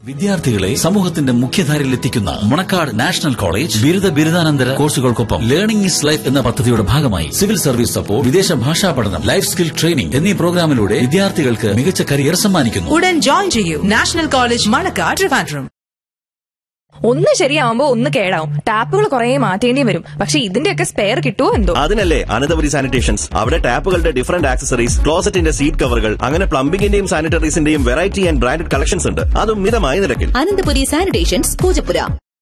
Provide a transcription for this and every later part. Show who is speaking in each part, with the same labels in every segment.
Speaker 1: വിദ്യാർത്ഥികളെ സമൂഹത്തിന്റെ മുഖ്യധാരയിൽ എത്തിക്കുന്ന മുണക്കാട് നാഷണൽ കോളേജ് ബിരുദ ബിരുദാനന്തര കോഴ്സുകൾക്കൊപ്പം ലേണിംഗ് ഇസ് ലൈഫ് എന്ന പദ്ധതിയുടെ ഭാഗമായി സിവിൽ സർവീസ് സപ്പോർട്ട് വിദേശ ഭാഷാ പഠനം ലൈഫ് സ്കിൽ ട്രെയിനിംഗ് എന്നീ പ്രോഗ്രാമിലൂടെ വിദ്യാർത്ഥികൾക്ക് മികച്ച കരിയർ സമ്മാനിക്കുന്നു
Speaker 2: ഉടൻ ജോയിൻ ചെയ്യൂ നാഷണൽ കോളേജ് മണക്കാട് ട്രിവാൻഡ്രം
Speaker 3: ഒന്ന് ശരിയാവുമ്പോ ഒന്ന് കേടാവും ടാപ്പുകൾ കുറെ മാറ്റേണ്ടി വരും പക്ഷെ ഇതിന്റെയൊക്കെ സ്പെയർ കിട്ടുമോ എന്തോ
Speaker 4: അതിനല്ലേ അനന്തപുരി സാനിറ്റേഷൻസ് അവിടെ ടാപ്പുകളുടെ ഡിഫറന്റ് ആക്സസറീസ് ക്ലോസറ്റിന്റെ സീറ്റ് കവറുകൾ അങ്ങനെ പ്ലംബിംഗിന്റെയും സാനിറ്ററീസിന്റെയും വെറൈറ്റി ആൻഡ് ബ്രാൻഡഡ് കളക്ഷൻസ് ഉണ്ട് അതും മിതമായ നിരക്കിൽ
Speaker 5: അനന്തപുരി സാനിറ്റേഷൻസ് പൂജപ്പുര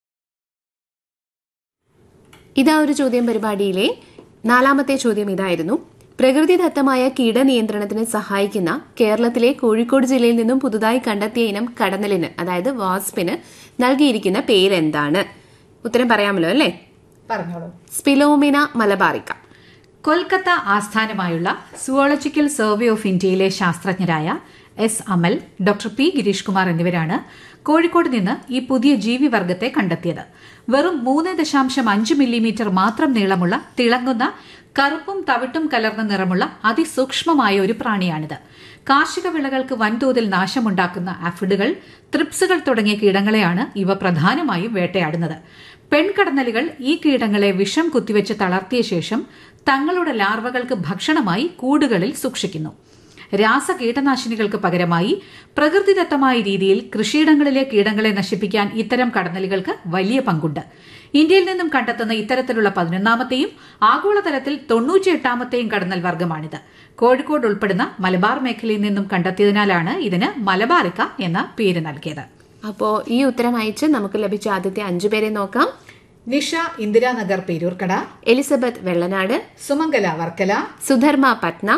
Speaker 6: ഇതാ ഒരു ചോദ്യം പരിപാടിയിലെ നാലാമത്തെ ചോദ്യം ഇതായിരുന്നു പ്രകൃതിദത്തമായ കീടനിയന്ത്രണത്തിന് സഹായിക്കുന്ന കേരളത്തിലെ കോഴിക്കോട് ജില്ലയിൽ നിന്നും പുതുതായി കണ്ടെത്തിയ ഇനം കടന്നലിന് അതായത് വാസ്പിന് നൽകിയിരിക്കുന്ന പേരെന്താണ് ഉത്തരം പറയാമല്ലോ അല്ലേ
Speaker 7: പറഞ്ഞോളൂ
Speaker 6: സ്പിലോമിന മലബാറിക്ക
Speaker 7: കൊൽക്കത്ത ആസ്ഥാനമായുള്ള സുവോളജിക്കൽ സർവേ ഓഫ് ഇന്ത്യയിലെ ശാസ്ത്രജ്ഞരായ S Amal doctor P Girish Kumar എന്നിവരാണ് കോഴിക്കോട് നിന്ന് ഈ പുതിയ ജീവിവർഗത്തെ കണ്ടെത്തിയത് വെറും മൂന്ന് ദശാംശം അഞ്ച് മില്ലിമീറ്റർ മാത്രം നീളമുള്ള തിളങ്ങുന്ന കറുപ്പും തവിട്ടും കലർന്ന നിറമുള്ള അതിസൂക്ഷ്മമായ ഒരു പ്രാണിയാണിത് കാർഷിക വിളകൾക്ക് വൻതോതിൽ നാശമുണ്ടാക്കുന്ന ആഫിഡുകൾ ത്രിപ്സുകൾ തുടങ്ങിയ കീടങ്ങളെയാണ് ഇവ പ്രധാനമായും വേട്ടയാടുന്നത് പെൺകടന്നലുകൾ ഈ കീടങ്ങളെ വിഷം കുത്തിവെച്ച് തളർത്തിയ ശേഷം തങ്ങളുടെ ലാർവകൾക്ക് ഭക്ഷണമായി കൂടുകളിൽ സൂക്ഷിക്കുന്നു രാസ കീടനാശിനികൾക്ക് പകരമായി പ്രകൃതിദത്തമായ രീതിയിൽ കൃഷിയിടങ്ങളിലെ കീടങ്ങളെ നശിപ്പിക്കാൻ ഇത്തരം കടന്നലുകൾക്ക് വലിയ പങ്കുണ്ട് ഇന്ത്യയിൽ നിന്നും കണ്ടെത്തുന്ന ഇത്തരത്തിലുള്ള പതിനൊന്നാമത്തെയും ആഗോളതലത്തിൽ തൊണ്ണൂറ്റിയെട്ടാമത്തെയും കടന്നൽ വർഗമാണിത് കോഴിക്കോട് ഉൾപ്പെടുന്ന മലബാർ മേഖലയിൽ നിന്നും കണ്ടെത്തിയതിനാലാണ് ഇതിന് മലബാറിക്ക എന്ന പേര് നൽകിയത്
Speaker 6: അപ്പോ ഈ ഉത്തരം അയച്ച് നമുക്ക് ലഭിച്ച ആദ്യത്തെ അഞ്ചു പേരെ നോക്കാം
Speaker 7: നിഷ ഇന്ദിരാനഗർ പേരൂർക്കട
Speaker 6: എലിസബത്ത് വെള്ളനാട്
Speaker 7: സുമംഗല വർക്കല
Speaker 6: സുധർമ്മ പട്ന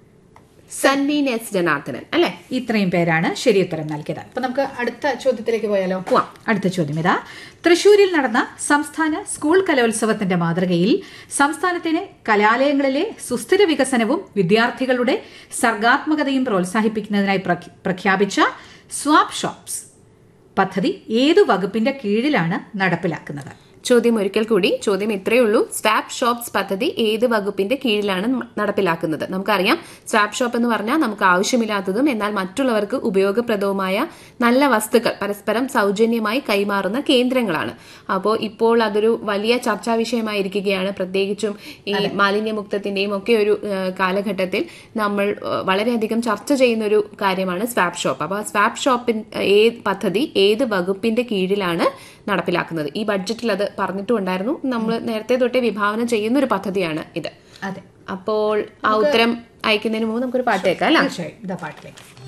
Speaker 6: സൻവീൻ എസ് ജനാർദ്ദനൻ അല്ലെ
Speaker 7: ഇത്രയും പേരാണ് ശരിയുത്തരം നൽകിയത് അപ്പൊ നമുക്ക് അടുത്ത ചോദ്യത്തിലേക്ക് പോയാലോ
Speaker 6: പോവാം.
Speaker 7: അടുത്ത ചോദ്യം ഇതാ തൃശൂരിൽ നടന്ന സംസ്ഥാന സ്കൂൾ കലോത്സവത്തിന്റെ മാതൃകയിൽ സംസ്ഥാനത്തിലെ കലാലയങ്ങളിലെ സുസ്ഥിര വികസനവും വിദ്യാർത്ഥികളുടെ സർഗാത്മകതയും പ്രോത്സാഹിപ്പിക്കുന്നതിനായി പ്രഖ്യ- പ്രഖ്യാപിച്ച സ്വാപ് ഷോപ്സ് പദ്ധതി ഏതു വകുപ്പിന്റെ കീഴിലാണ് നടപ്പിലാക്കുന്നത്
Speaker 6: ചോദ്യം ഒരിക്കൽ കൂടി ചോദ്യം ഇത്രയേ ഉള്ളൂ സ്വാപ്പ് ഷോപ്സ് പദ്ധതി ഏത് വകുപ്പിന്റെ കീഴിലാണ് നടപ്പിലാക്കുന്നത് നമുക്കറിയാം സ്വാപ്പ് ഷോപ്പ് എന്ന് പറഞ്ഞാൽ നമുക്ക് ആവശ്യമില്ലാത്തതും എന്നാൽ മറ്റുള്ളവർക്ക് ഉപയോഗപ്രദവുമായ നല്ല വസ്തുക്കൾ പരസ്പരം സൗജന്യമായി കൈമാറുന്ന കേന്ദ്രങ്ങളാണ് അപ്പോൾ ഇപ്പോൾ അതൊരു വലിയ ചർച്ചാ വിഷയമായിരിക്കുകയാണ് പ്രത്യേകിച്ചും ഈ മാലിന്യമുക്തത്തിന്റെയും ഒക്കെ ഒരു ഏഹ്, കാലഘട്ടത്തിൽ നമ്മൾ ഏഹ്, വളരെയധികം ചർച്ച ചെയ്യുന്ന ഒരു കാര്യമാണ് സ്വാപ്പ് ഷോപ്പ് അപ്പോൾ സ്വാപ്പ് ഷോപ്പിൻ ഏത് പദ്ധതി ഏത് വകുപ്പിന്റെ കീഴിലാണ് നടപ്പിലാക്കുന്നത് ഈ ബഡ്ജറ്റിൽ അത് പറഞ്ഞിട്ടുണ്ടായിരുന്നു നമ്മൾ നേരത്തെ തൊട്ടേ വിഭാവനം ചെയ്യുന്ന ഒരു പദ്ധതിയാണ് ഇത്
Speaker 7: അതെ
Speaker 6: അപ്പോൾ ആ ഉത്തരം അയക്കുന്നതിന് മുമ്പ് നമുക്കൊരു പാട്ട് കേൾക്കാം അല്ല
Speaker 7: തീർച്ചയായും ഇതാ പാട്ടിലേക്ക്